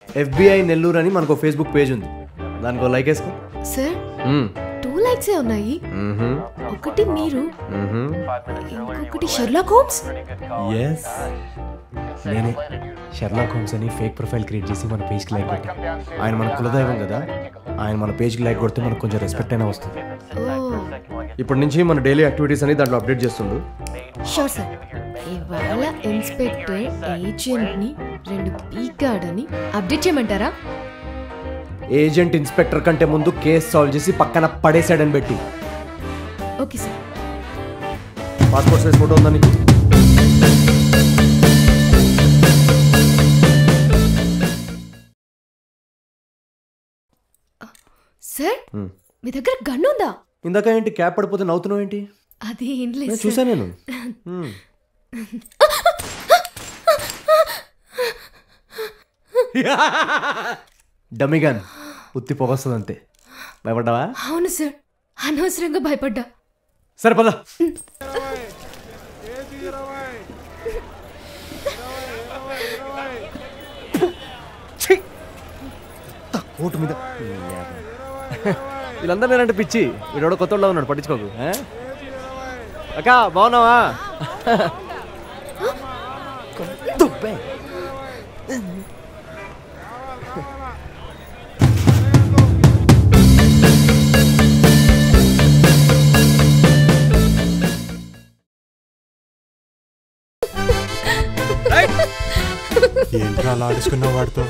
FBI Nellore అని మనకు Facebook page ఉంది దానికి ఒక లైక్ వేసుకో సార్ మ్మ్. టూ లైక్సే ఉన్నాయి మ్మ్హ. ఒకటి మీరు మ్మ్హ. ఇంకొకటి షెర్లాక్ హోమ్స్ ఎస్ నేనే షెర్లాక్ హోమ్స్ అని ఫేక్ ప్రొఫైల్ క్రియేట్ చేసి మన పేజ్కి లైక్ కొట్టా ఆయన మన కులదైవం కదా ఆయన మన పేజ్కి లైక్ కొడితే మనకు కొంచెం రెస్పెక్ట్ అయినా వస్తుంది ఓ ఇప్పటి నుంచి మన డైలీ యాక్టివిటీస్ అని దాంట్లో అప్డేట్ చేస్తుండు షూర్ సార్ ఇవాళ ఇన్స్పెక్టర్ ఏజెంట్ ని రెండు పీకాడని అప్డేట్ చేయమంటారా ఏజెంట్ ఇన్స్పెక్టర్ కంటే ముందు కేసు సాల్వ్ చేసి పక్కన పడేసాడని పెట్టి okay sir passport size photo ఉందా నీకు సార్ మీ దగ్గర గన్ ఉందా ఇందాక ఏంటి క్యాప్ పడిపోతే నవ్వుతున్నావు ఏంటి అది ఏం లేదు నేను సార్. చూసా నేను మ్మ్. డమ్మీ గన్ ఉత్తి పొగస్తుంది అంతే భయపడ్డావా అవును సార్ అనవసరంగా భయపడ్డా సరే పద ఛీ! త, కోటు మీద వీళ్ళందరూ నేనంటే పిచ్చి వీడోడ కొత్త వాళ్ళ ఉన్నాడు పట్టించుకోకు ఆ? అక్క బాగున్నావా దుబ్బే. ఏంట్రా అలా ఆడుకున్నావు వాడితో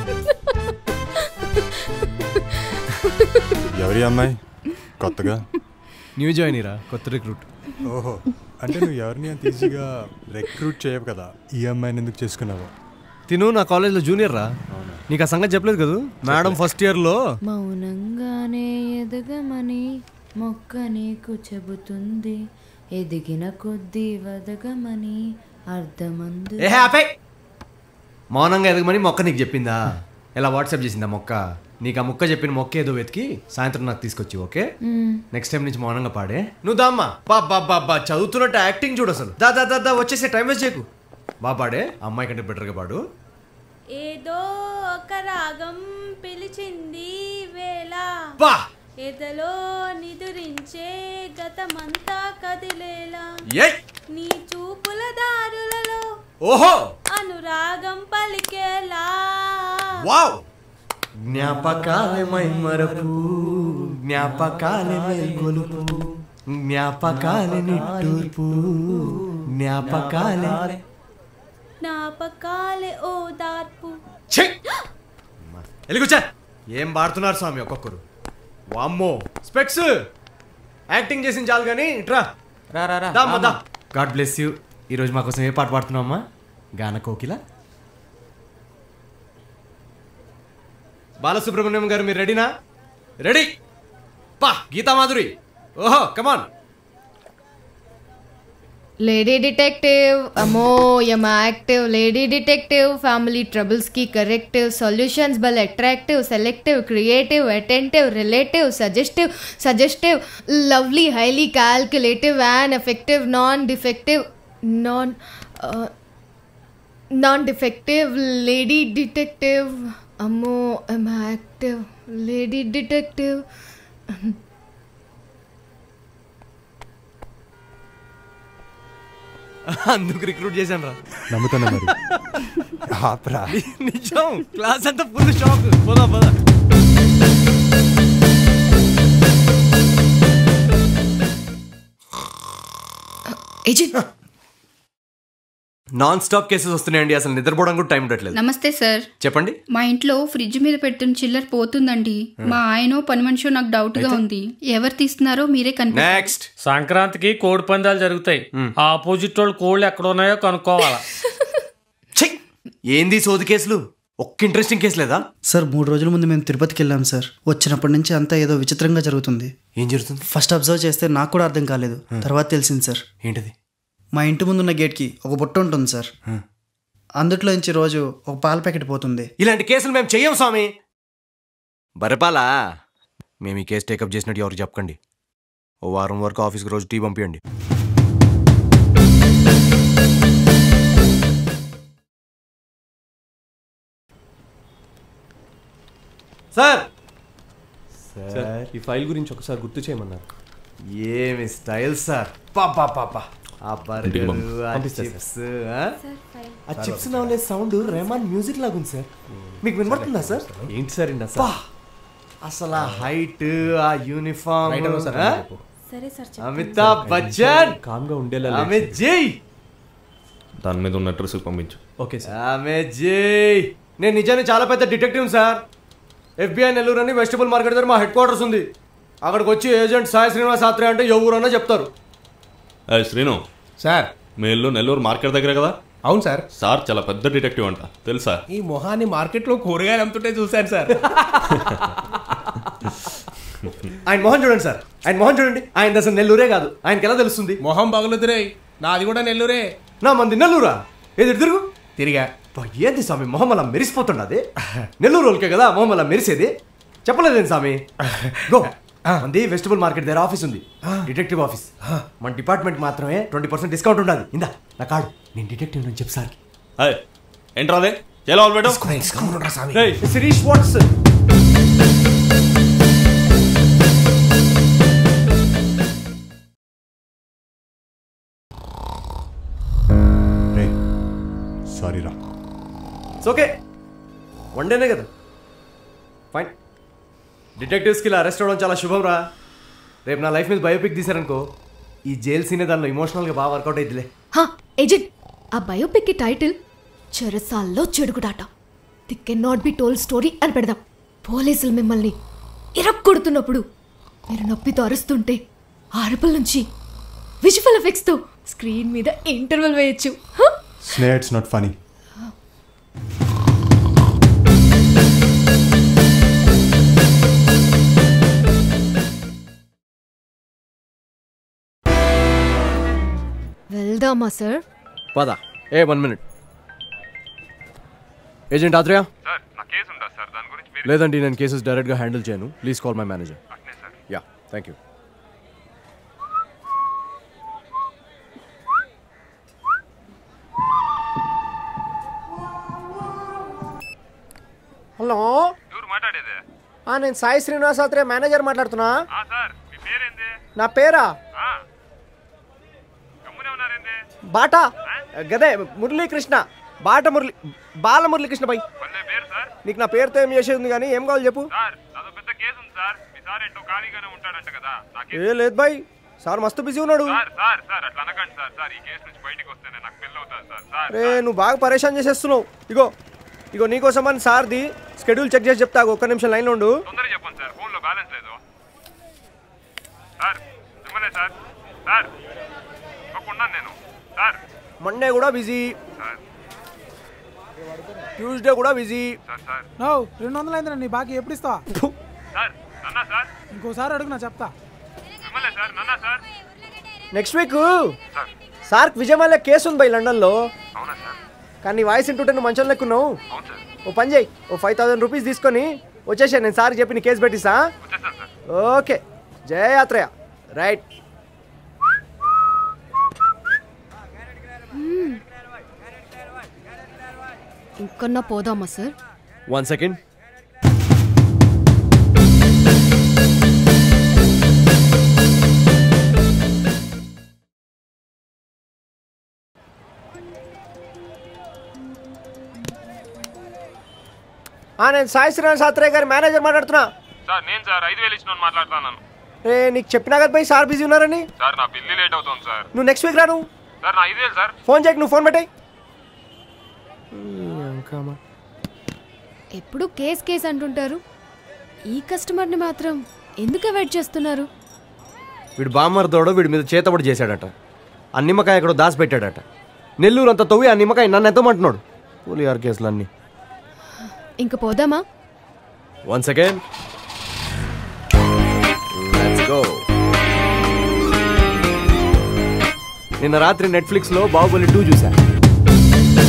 ఎవరి అమ్మాయి కొత్తగా న్యూ జాయిన్ రా కొత్త రిక్రూట్ ఓహో అంటే నువ్వు ఎవరిని అంత ఈజీగా రిక్రూట్ చేయవు కదా ఈ అమ్మాయిని ఎందుకు చేసుకున్నావు తిను నా కాలేజ్లో జూనియర్ రా నీకు ఆ సంగతి చెప్పలేదు కదా మేడం ఫస్ట్ ఇయర్లో మౌనంగానే ఎదగమని మొక్క నీకు చెబుతుంది ఎదిగిన కొద్దీ వదగమని అర్థమందు ఏ హ్యాపీ మౌనంగా ఎదగమని మొక్క నీకు చెప్పిందా ఎలా వాట్సాప్ చేసిందా మొక్క నీకు ఆ మొక్క చెప్పిన మొక్క ఏదో వెతికి సాయంత్రం నాకు తీసుకొచ్చి ఓకే నెక్స్ట్ టైం నుంచి మౌనంగా పాడే నువ్వు దామ్మా బా బా బా బా చదువుతున్నట్టు యాక్టింగ్ చూడు అసలు దా దా దా దా వచ్చేసే టైం వేస్ట్ చేయకు బా పాడే అమ్మాయి కంటే బెటర్గా పాడు ఏదో ఒక రాగం పిలిచింది వేళ బా ఎదలో నిదురించే గతమంతా కదిలేలా ఏయ్ నీ చూపుల దారులలో ఓహో అనురాగం పలికేలా వావ్ జ్ఞాపకాలే మై మరపు జ్ఞాపకాలే మై గొలుపు జ్ఞాపకాలే నిట్టూర్పు జ్ఞాపకాలే జ్ఞాపకాలే ఓ దార్పు ఛీ! ఎలుగుచా ఏం పాడుతున్నారు స్వామి ఒక్కొక్కరు వామ్మో స్పెక్స్ యాక్టింగ్ చేసిన చాలు కానీ ఇట్రా రా రా రా దా అమ్మా, దా గాడ్ బ్లెస్ యూ ఈరోజు మా కోసం ఏ పాట పాడుతున్నావు అమ్మా గాన కోకిల బాలసుబ్రహ్మణ్యం గారు మీరు రెడీనా రెడీ పా గీతా మాధురి ఓహో కమాన్ లేడీ డిటెక్టివ్ అమో యమ active lady detective family troubles కి కరెక్టివ్ సొల్యూషన్స్ బల్ attractive selective creative attentive relative suggestive suggestive lovely highly calculative and effective non defective non non defective lady detective అమ్మో యమ యాక్టివ్ లేడీ డిటెక్టివ్ అందుకు recruit చేశాను రా నమ్ముతున్నా మరి ఆపరా నిజం క్లాస్ అంతా ఫుల్ షాక్ పోదా పోదా ఏజెంట్ నాన్ స్టాప్ కేసెస్ వస్తున్నాయండి అసలు నిద్రపోవడం కూడా టైం ఉండట్లేదు నమస్తే సార్ చెప్పండి మా ఇంట్లో ఫ్రిడ్జ్ మీద పెడుతున్న చిల్లర పోతుందండి మా ఆయన పని మనిషి నాకు డౌట్ గా ఉంది ఎవరు తీస్తున్నారో మీరే కనిపి నెక్స్ట్ సంక్రాంతికి కోడి పందాలు జరుగుతాయి ఆ ఆపోజిట్ వాళ్ళు కోళ్ళు ఎక్కడ ఉన్నాయో కనుక్కోవాలా చెయ్ ఏంది సోది కేసులు ఒక్క ఇంట్రెస్టింగ్ కేసు లేదా సార్ మూడు రోజుల ముందు మేము తిరుపతికి వెళ్ళాం సార్ వచ్చినప్పటి నుంచి అంతా ఏదో విచిత్రంగా జరుగుతుంది ఏం జరుగుతుంది ఫస్ట్ అబ్జర్వ్ చేస్తే నాకు కూడా అర్థం కాలేదు తర్వాత తెలిసింది సార్ ఏంటిది మా ఇంటి ముందున్న గేట్కి ఒక బుట్ట ఉంటుంది సార్ అందుట్లో నుంచి రోజు ఒక పాల ప్యాకెట్ పోతుంది ఇలాంటి కేసులు మేము చెయ్యం స్వామి బరపాలా మేము ఈ కేసు టేకప్ చేసినట్టు ఎవరికి చెప్పకండి ఓ వారం వరకు ఆఫీస్కి రోజు టీ పంపించండి సార్ సార్ ఈ ఫైల్ గురించి ఒకసారి గుర్తు చేయమన్నారు ఏమి స్టైల్ సార్ పాపా పాపా ఆ బర్గర్ ఆ పంపిస్తా, సార్. చిప్స్ ఆ? ఆ చిప్స్ నవ్వలే సౌండ్ రెహమాన్ మ్యూజిక్ లాగుంది సార్ మీకు వినపడుతుందా సార్ ఏంటి సార్ ఇందా పా అసలు ఆ హైట్ ఆ యూనిఫామ్ సార్ ఆ? చెప్పు సరే సార్ చెప్పండి. అమితాబ్ బచ్చన్ కామ్గా ఉండేలా లేదు. అమిత్ జై దాని మీద ఉన్న అడ్రస్ పంపించు ఓకే సార్ అమిత్ జై నేను నిజాన్ని చాలా పెద్ద డిటెక్టివ్ సార్ ఎఫ్బిఐ నెల్లూరు అని వెజిటబుల్ మార్కెట్ దగ్గర మా హెడ్ క్వార్టర్స్ ఉంది అక్కడికి వచ్చి ఏజెంట్ సాయి శ్రీనివాస్ ఆత్రే అంటే ఎవరన్నా చెప్తారు ఏ శ్రీను సార్ మీ ఇల్లు నెల్లూరు మార్కెట్ దగ్గర కదా అవును సార్ సార్ చాలా పెద్ద డిటెక్టివ్ అంట తెలుసా ఈ మొహాన్ని మార్కెట్లో కూరగాయలు అమ్ముతుంటే చూశాను సార్ ఆయన మొహం చూడండి సార్ ఆయన మొహం చూడండి ఆయన అసలు నెల్లూరే కాదు ఆయనకి ఎలా తెలుస్తుంది మొహం పగులుతురే నాది కూడా నెల్లూరే నా మంది నెల్లూరా ఏది ఇటు తిరుగు తిరిగా అబ్బా, ఏంది స్వామి మొహం అలా మెరిసిపోతున్నది నెల్లూరు వాళ్ళకే కదా మొహం అలా మెరిసేది చెప్పలేదేంటి స్వామి గో మంది వెజిటబుల్ మార్కెట్ దగ్గర ఆఫీస్ ఉంది డిటెక్టివ్ ఆఫీస్ మన డిపార్ట్మెంట్ మాత్రమే ట్వంటీ పర్సెంట్ డిస్కౌంట్ ఉండదు ఇందా నా కార్డు నేను డిటెక్టివ్ అని చెప్పు సార్కి ఏయ్, ఏంట్రా అదే చేలో పెట్టు స్వామి శిరీష్ వాట్స్ రే సారీ రా ఇట్స్ ఓకే వన్ డేనే కదా ఫైన్ డిటెక్టివ్స్కి ఇలా అరెస్ట్ అవ్వడం చాలా శుభం రా రేపు నా లైఫ్ మీద బయోపిక్ తీశారనుకో ఈ జైల్ సీనే దానిలో ఇమోషనల్గా బాగా వర్కౌట్ అయిందిలే హా ఏజెంట్ ఆ బయోపిక్ కి టైటిల్ చెరసాల్లో చెడుగుడాట the can not be told story అని పెడదాం పోలీసులు మిమ్మల్ని ఇరక్కొడుతున్నప్పుడు మీరు నొప్పితో అరుస్తుంటే ఆ అరుపుల నుంచి విజువల్ ఎఫెక్ట్స్ తో స్క్రీన్ మీద ఇంటర్వెల్ వేయొచ్చు హ? స్నే ఇట్స్ నాట్ ఫనీ వెళ్దామా సార్ పదా ఏ one minute agent Atreya sir నా కేసు ఉందా సార్ దాని గురించి లేదండి నేను కేసెస్ డైరెక్ట్గా హ్యాండిల్ చేయను please call my manager yeah thank you hello ఎవరు మాట్లాడేది ఆ, నేను సాయి శ్రీనివాస్ ఆత్రే మేనేజర్ మాట్లాడుతున్నా ఆ సార్ మీ పేరేంది నా పేరా ఆ. గమ్మునే ఉన్నారేంది బాటా గదే మురళీకృష్ణ బాట మురళి బాల మురళీకృష్ణ బై మళ్ళీ పేరు సార్ నీకు నా పేరుతో ఏం చేసేది ఉంది కానీ ఏం కావాలి చెప్పు సార్ అదో పెద్ద కేసు ఉంది సార్ మీ సార్ ఏంటో ఖాళీగానే ఉంటాడంట కదా నా కేసు ఏ లేదు బాయ్ సార్ మస్తు బిజీ ఉన్నాడు సార్ సార్ సార్ అట్లా అనకండి సార్ సార్ ఈ కేసు నుంచి బయటికి వస్తేనే నాకు పెళ్ళి అవుతుంది సార్ సార్ రే నువ్వు బాగా పరేషాన్ చేసేస్తున్నావు ఇగో ఇగో నీకోసం అని సార్ది స్కెడ్యూల్ చెక్ చేసి చెప్తా ఒక్క నిమిషం లైన్లో ఉండు తొందరగా చెప్పండి సార్ ఫోన్లో బ్యాలెన్స్ లేదు సార్ మిమ్మల్నే సార్ సార్ ఒక ఉన్నాను నేను సార్ మండే కూడా బిజీ సార్ ట్యూస్డే కూడా బిజీ సార్ సార్ నో రెండు వందలు అయింది నీ బాకీ ఎప్పుడు ఇస్తావా సార్ నన్నా సార్ ఇంకోసారి అడుగు నా చెప్తా మిమ్మల్నే సార్ నన్నా సార్ నెక్స్ట్ వీక్ సార్ సార్కి విజయమాల్య కేసు ఉంది బై లండన్లో అవునా సార్ కానీ నీ వాయిస్ వింటుంటే నువ్వు మంచం లెక్కున్నావు అవును సార్ ఓ పని చేయి ఓ ఫైవ్ థౌసండ్ రూపీస్ తీసుకొని వచ్చేసా నేను సార్ చెప్పి నీ కేసు పెట్టిస్తా వచ్చేస్తాను సార్ ఓకే జయ యాత్రయ రైట్ ఇంకన్నా పోదామా సార్ వన్ సెకండ్ ఆ, నేను సాయి శ్రీనివాస్ ఆత్రేయ గారి మేనేజర్ మాట్లాడుతున్నా సార్ నేను సార్ ఐదు వేలు ఇచ్చిన మాట్లాడుతున్నాను రే నీకు చెప్పినా కదా పోయి సార్ బిజీ ఉన్నారని సార్ నా బిల్లు లేట్ అవుతుంది సార్ నువ్వు నెక్స్ట్ వీక్ రా నువ్వు సార్ నా ఐదు వేలు సార్ ఫోన్ చేయకు నువ్వు ఫోన్ పెట్టాయి ఎప్పుడు కేస్ కేస్ అంటుంటారు ఈ కస్టమర్ని మాత్రం ఎందుకు అవాయిడ్ చేస్తున్నారు వీడు బామ్మర్దోడు వీడి మీద చేతబడి చేశాడట ఆ నిమ్మకాయ ఎక్కడో దాచి పెట్టాడట నెల్లూరు అంతా తవ్వి ఆ నిమ్మకాయ నన్ను ఎంతమంటున్నాడు పోలియార్ కేసులు అన్నీ ఇంక పోదామా వన్ సెకండ్ లెట్స్ గో నిన్న రాత్రి నెట్ఫ్లిక్స్ లో బాహుబలి టూ చూసా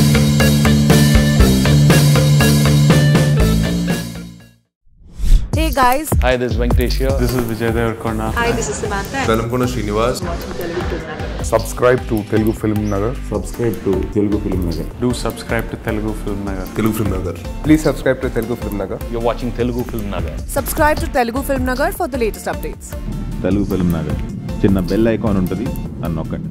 hey guys. Hi, this is Venkatesh here. This is Vijay Devarkonda. Hi, this is Samantha. Velankonda Srinivas subscribe to Telugu Film Nagar subscribe to Telugu Film Nagar Do subscribe to Telugu Film Nagar. Telugu Film Nagar please subscribe to Telugu Film Nagar You're watching Telugu Film Nagar. Subscribe to Telugu Film Nagar for the latest updates. Telugu Film Nagar చిన్న bell icon ఉంటుంది అని నొక్కండి